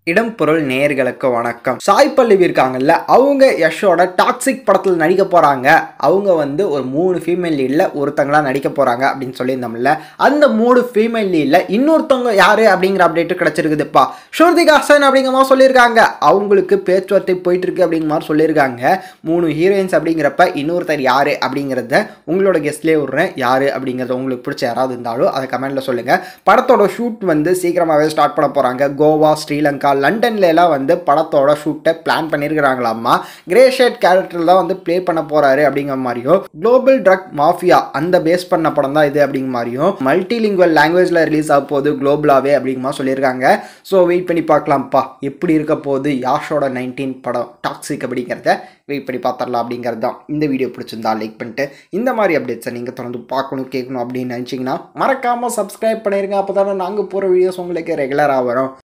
இடம் பொருள் நேயர்களுக்கு வணக்கம் சாய் பல்லவி இருக்காங்கல்ல அவங்க யஷோட டாக்ஸிக் படத்தில் நடிக்க போகிறாங்க அவங்க வந்து ஒரு மூணு ஃபீமேல் லீடில் ஒருத்தங்களா நடிக்க போகிறாங்க அப்படின்னு சொல்லியிருந்தோம்ல அந்த மூணு ஃபீமேல் லீடில் இன்னொருத்தவங்க யார் அப்படிங்கிற அப்டேட்டு கிடச்சிருக்குதுப்பா ஸ்ருதிகா ஹாசன் அப்படிங்கிற மாதிரி சொல்லியிருக்காங்க அவங்களுக்கு பேச்சுவார்த்தை போயிட்டு இருக்கு அப்படிங்கிற மாதிரி சொல்லியிருக்காங்க மூணு ஹீரோயின்ஸ் அப்படிங்கிறப்ப இன்னொருத்தர் யார் அப்படிங்கிறத உங்களோட கெஸ்ட்லேயே விட்றேன் யார் அப்படிங்கிறத உங்களுக்கு பிடிச்ச யாராவது இருந்தாலும் அதை கமெண்ட்டில் சொல்லுங்கள் படத்தோட ஷூட் வந்து சீக்கிரமாகவே ஸ்டார்ட் பண்ண போகிறாங்க கோவா ஸ்ரீலங்கா லண்டன்ல எல்லாம் வந்து படத்தோட ஷூட்டை பிளான் பண்ணியிருக்கிறாங்களாமா கிரே ஷேட் கேரக்டர் தான் வந்து ப்ளே பண்ண போகிறாரு அப்படிங்கிற மாதிரியும் குளோபல் ட்ரக் மாஃபியா அந்த பேஸ் பண்ண படம் தான் இது அப்படிங்கிற மாதிரியும் மல்டிலிங்குவல் லாங்குவேஜில் ரிலீஸ் ஆக போகுது குளோபலாகவே அப்படிங்கிற மாதிரி சொல்லியிருக்காங்க ஸோ வெயிட் பண்ணி பார்க்கலாம்ப்பா எப்படி இருக்க போகுது யாஷோட நைன்டீன் படம் டாக்ஸிக் அப்படிங்கிறத வெயிட் பண்ணி பார்த்துடலாம் அப்படிங்கிறது தான் இந்த வீடியோ பிடிச்சிருந்தா லைக் பண்ணிட்டு இந்த மாதிரி அப்டேட்ஸை நீங்கள் தொடர்ந்து பார்க்கணும் கேட்கணும் அப்படின்னு நினச்சிங்கன்னா மறக்காமல் சப்ஸ்கிரைப் பண்ணிடுங்க அப்போ தானே நாங்கள் போகிற வீடியோஸ் உங்களுக்கு ரெகுலராக வரும்